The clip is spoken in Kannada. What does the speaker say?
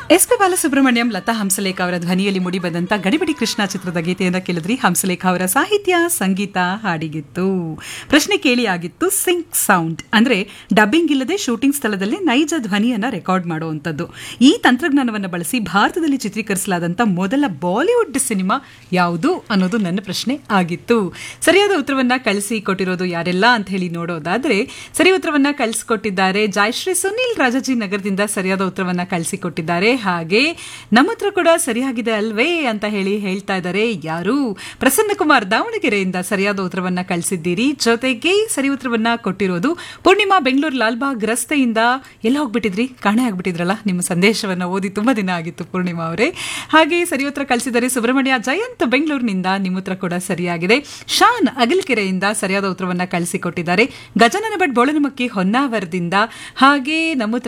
ಎಸ್ ಪಿ ಬಾಲಸುಬ್ರಹ್ಮಣ್ಯಂ ಲತಾ ಹಂಸಲೇಖ ಅವರ ಧ್ವನಿಯಲ್ಲಿ ಮೂಡಿಬಂದಂತ ಗಡಿಬಿಡಿ ಕೃಷ್ಣ ಚಿತ್ರದ ಗೀತೆಯನ್ನ ಕೇಳಿದ್ರಿ ಹಂಸಲೇಖ ಅವರ ಸಾಹಿತ್ಯ ಸಂಗೀತ ಹಾಡಿಗಿತ್ತು ಪ್ರಶ್ನೆ ಕೇಳಿ ಆಗಿತ್ತು ಸಿಂಕ್ ಸೌಂಡ್ ಅಂದ್ರೆ ಡಬ್ಬಿಂಗ್ ಇಲ್ಲದೆ ಶೂಟಿಂಗ್ ಸ್ಥಳದಲ್ಲಿ ನೈಜ ಧ್ವನಿಯನ್ನ ರೆಕಾರ್ಡ್ ಮಾಡುವಂತದ್ದು ಈ ತಂತ್ರಜ್ಞಾನವನ್ನು ಬಳಸಿ ಭಾರತದಲ್ಲಿ ಚಿತ್ರೀಕರಿಸಲಾದಂತ ಮೊದಲ ಬಾಲಿವುಡ್ ಸಿನಿಮಾ ಯಾವುದು ಅನ್ನೋದು ನನ್ನ ಪ್ರಶ್ನೆ ಆಗಿತ್ತು ಸರಿಯಾದ ಉತ್ತರವನ್ನ ಕಳಿಸಿ ಕೊಟ್ಟಿರೋದು ಯಾರೆಲ್ಲ ಅಂತ ಹೇಳಿ ನೋಡೋದಾದ್ರೆ ಸರಿ ಉತ್ತರವನ್ನ ಕಳಿಸಿಕೊಟ್ಟಿದ್ದಾರೆ ಜಯಶ್ರೀ ಸುನಿಲ್ ರಾಜಾಜಿ ನಗರದಿಂದ ಸರಿಯಾದ ಉತ್ತರವನ್ನ ಕಳಿಸಿಕೊಟ್ಟಿದ್ದಾರೆ ಹಾಗೆ ನಮ್ಮ ಹತ್ರ ಕೂಡ ಸರಿಯಾಗಿದೆ ಅಲ್ವೇ ಅಂತ ಹೇಳಿ ಹೇಳ್ತಾ ಇದ್ದಾರೆ ಯಾರು ಪ್ರಸನ್ನ ಕುಮಾರ್ ದಾವಣಗೆರೆಯಿಂದ ಸರಿಯಾದ ಉತ್ತರವನ್ನ ಕಳಿಸಿದ್ದೀರಿ ಜೊತೆಗೆ ಸರಿ ಉತ್ತರವನ್ನ ಕೊಟ್ಟಿರೋದು ಪೂರ್ಣಿಮಾ ಬೆಂಗಳೂರು ಲಾಲ್ಬಾಗ್ ರಸ್ತೆಯಿಂದ ಎಲ್ಲ ಹೋಗ್ಬಿಟ್ಟಿದ್ರಿ ಕಾಣೆ ಆಗ್ಬಿಟ್ಟಿದ್ರಲ್ಲ ನಿಮ್ಮ ಸಂದೇಶವನ್ನ ಓದಿ ತುಂಬಾ ದಿನ ಆಗಿತ್ತು ಪೂರ್ಣಿಮಾ ಅವರೇ ಹಾಗೆ ಸರಿ ಉತ್ತರ ಕಳಿಸಿದ್ದಾರೆ ಸುಬ್ರಹ್ಮಣ್ಯ ಜಯಂತ್ ಬೆಂಗಳೂರಿನಿಂದ ನಿಮ್ಮ ಉತ್ತರ ಕೂಡ ಸರಿಯಾಗಿದೆ ಶಾನ್ ಅಗಲ್ಕೆರೆಯಿಂದ ಸರಿಯಾದ ಉತ್ತರವನ್ನ ಕಳಿಸಿಕೊಟ್ಟಿದ್ದಾರೆ ಗಜನನ ಭಟ್ ಬೋಳನಮಕ್ಕಿ ಹೊನ್ನಾವರದಿಂದ ಹಾಗೆ ನಮ್ಮ ಉತ್ತರ